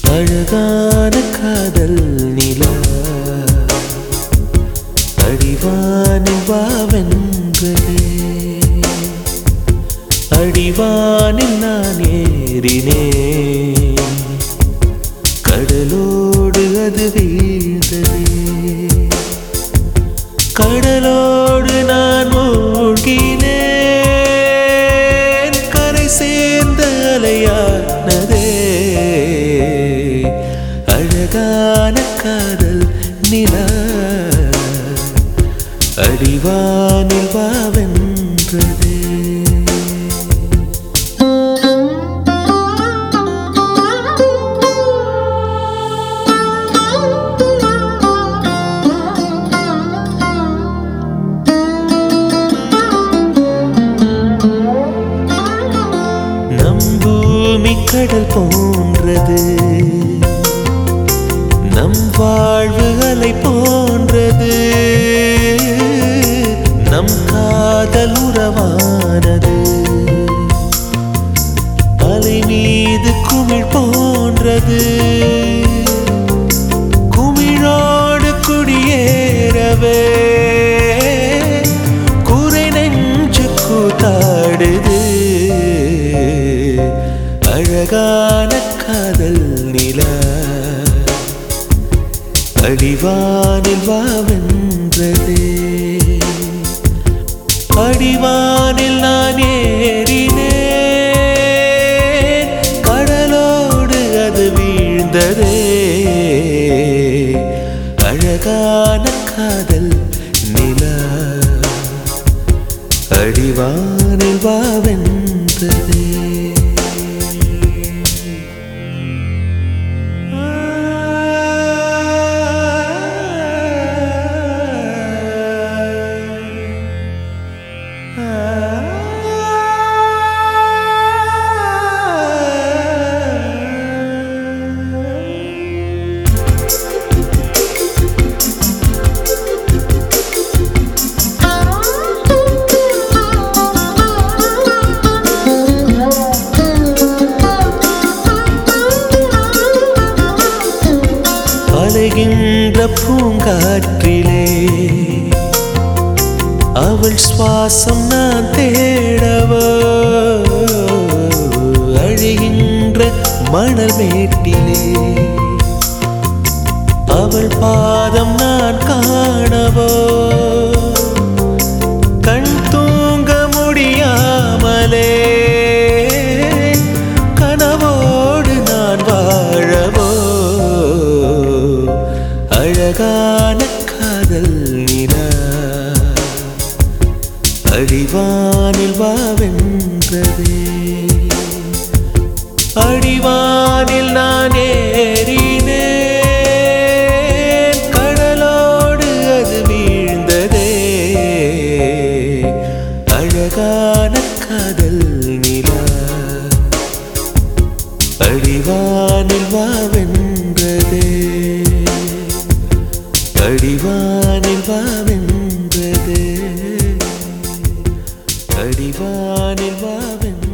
அழகான காதல் நிலா அடிவானில் வாவென்றதே அடிவானில் நான் ஏறினேன் கடலோடு அது வீழ்ந்ததே கடலோடு நான் மூழ்கினேன் கரை சேர்ந்த அலையானதே அழகான காதல் நிலா அடிவானில் வாவென்றதே நம் பூமி கடல் போன்றது நம் வாழ்வு அலை போன்றது நம் காதல் உறவானது அலை மீது குமிழ் போன்றது குமிழோடு குடியேறவே குறை நெஞ்சு கூத்தாடுது அழகான காதல் நிலா அடிவானில் வாவென்றதே அடிவானில் நான் ஏறினேன் கடலோடு அது வீழ்ந்ததே அழகான காதல் நிலா அடிவானில் வாவென்றதே அலைகின்ற பூங்காற்றிலே அவள் சுவாசம் நான் தேடவோ அழிகின்ற மணல் மேட்டிலே அவள் பாதம் நான் காணவோ கண் தூங்க முடியாமலே கனவோடு நான் வாழவோ அழகான காதல் நிலா அடிவானில் வாவென்றதே அடிவானில் நான் ஏறினேன் கடலோடு அது வீழ்ந்ததே அழகான காதல் நிலா அடிவானில் வாவென்றதே அடிவானில் வாவென்றதே அடிவானில் வாவென்றதே